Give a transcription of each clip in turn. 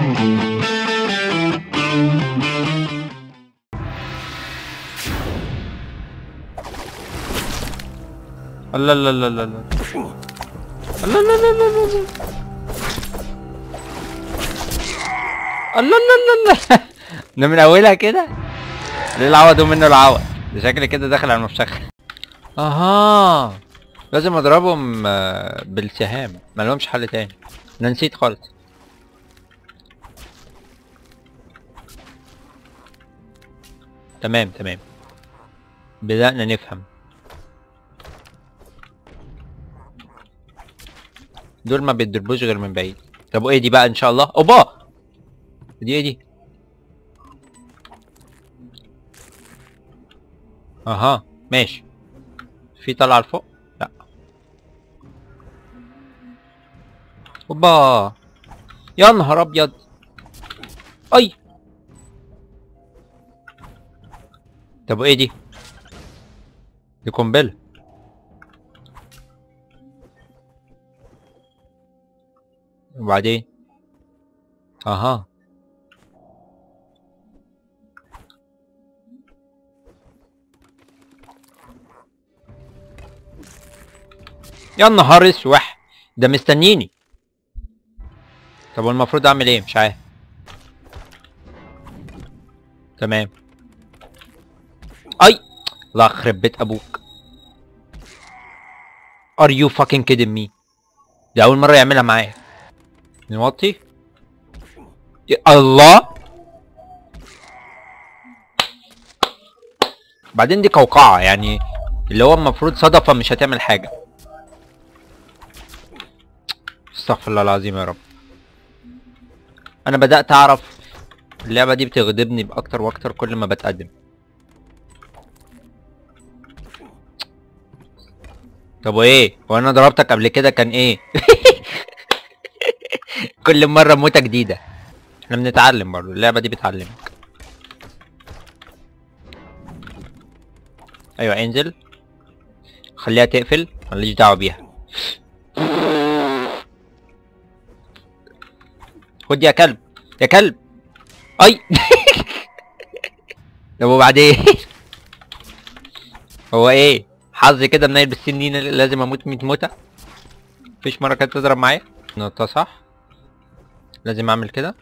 الله الله الله الله الله الله الله الله الله الله الله الله الله الله ده من اولها كده ليه العوض ومنه العوض ده شكل كده داخل على المفشخ اها لازم اضربهم آه، بالسهام ما لهمش حل تاني انا نسيت خالص تمام تمام بدأنا نفهم دول ما بيتضربوش غير من بعيد طب وايه دي بقى ان شاء الله اوبا دي ايه دي اها ماشي في طلعه لفوق لا اوبا يا نهار ابيض اي طب وايه دي دي قنبله وبعدين اها يا نهار اسوح ده مستنيني طب والمفروض اعمل ايه مش عارف تمام اي الله يخرب بيت ابوك ار يو fucking kidding me دي اول مره يعملها معايا نوطي يا الله بعدين دي قوقعة يعني اللي هو المفروض صدفة مش هتعمل حاجة استغفر الله العظيم يا رب انا بدأت اعرف اللعبة دي بتغضبني باكتر واكتر كل ما بتقدم طب وايه هو انا ضربتك قبل كده كان ايه كل مرة موتة جديدة احنا بنتعلم برضه اللعبة دي بتعلمك ايوه انزل خليها تقفل ماليش دعوة بيها خد يا كلب يا كلب اي طب وبعدين هو ايه حظي كده منيل بالسنين لازم اموت 100 موتة مفيش مرة كانت تضرب معايا نقطة صح لازم اعمل كده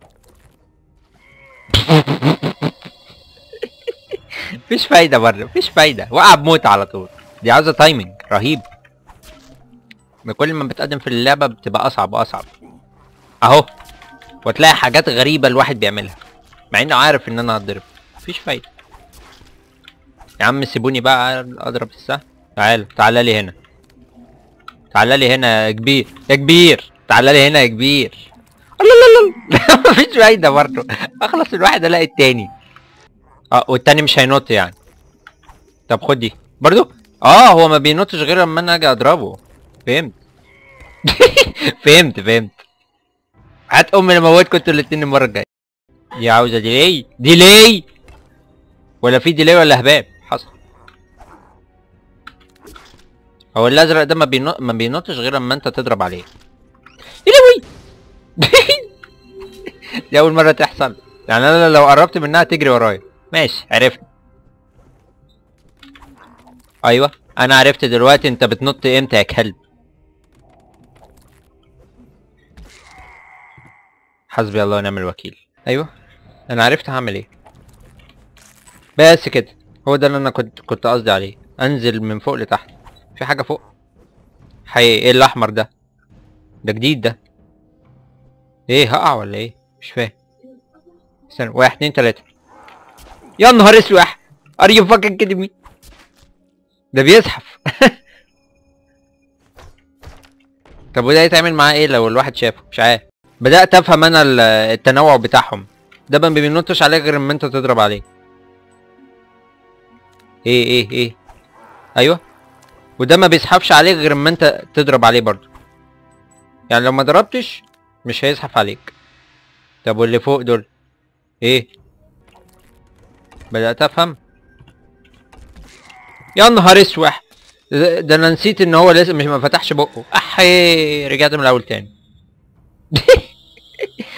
مفيش فايدة برضه مفيش فايدة وقع بموت على طول دي عاوزة تايمنج رهيب كل ما بتقدم في اللعبة بتبقى أصعب وأصعب أهو وتلاقي حاجات غريبة الواحد بيعملها مع إنه عارف إن أنا هتضرب مفيش فايدة يا عم سيبوني بقى أضرب السهم تعال تعال لي هنا تعال لي هنا يا كبير يا كبير تعال لي هنا يا كبير الله الله الله مفيش فايدة برضه اخلص الواحد الاقي التاني اه والتاني مش هينط يعني طب خد دي برضه اه هو ما بينطش غير لما انا اجي اضربه فهمت فهمت فهمت هات امي اللي موتكم انتوا الاتنين المرة الجاية دي عاوزة ديلي ديلي ولا في ديلي ولا هباب حصل هو الازرق ده ما, بينط... ما بينطش غير لما انت تضرب عليه يا لهوي دي اول مره تحصل يعني انا لو قربت منها تجري ورايا ماشي عرفت ايوه انا عرفت دلوقتي انت بتنط امتى يا كلب حسبي الله ونعم الوكيل ايوه انا عرفت هعمل ايه بس كده هو ده اللي انا كنت كنت قصدي عليه انزل من فوق لتحت في حاجه فوق حقيقي ايه الاحمر ده ده جديد ده ايه هقع ولا ايه مش فاهم استنى واحد اتنين تلاتة يا نهار اسوح ار يو فاكينج كيدنج مي ده بيزحف طب وده يتعمل معاه ايه لو الواحد شافه مش عارف بدأت افهم انا ال- التنوع بتاعهم ده ما بينطش عليه غير اما انت تضرب عليه ايه ايه ايه ايوه وده ما بيزحفش عليك غير اما انت تضرب عليه برضه يعني لو ما ضربتش مش هيزحف عليك طب واللي فوق دول ايه بدأت افهم يا نهار اسوح ده ده انا نسيت ان هو لسه مش ما فتحش بقه احي رجعت من الاول تاني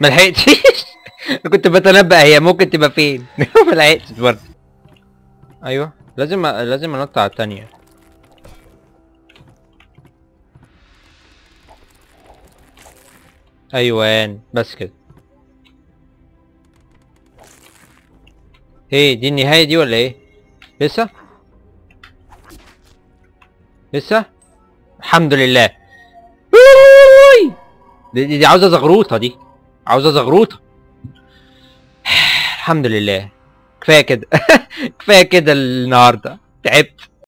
ما لحقتش أنا كنت بتنبأ هي ممكن تبقى فين ما لحقتش برضه ايوه لازم لازم انط على التانية ايوان بس كده ايه دي النهاية دي ولا ايه لسه لسه الحمد لله أوي! دي, دي, دي عاوزة زغروطة دي عاوزة زغروطة الحمد لله كفاية كده كفاية كده النهاردة تعبت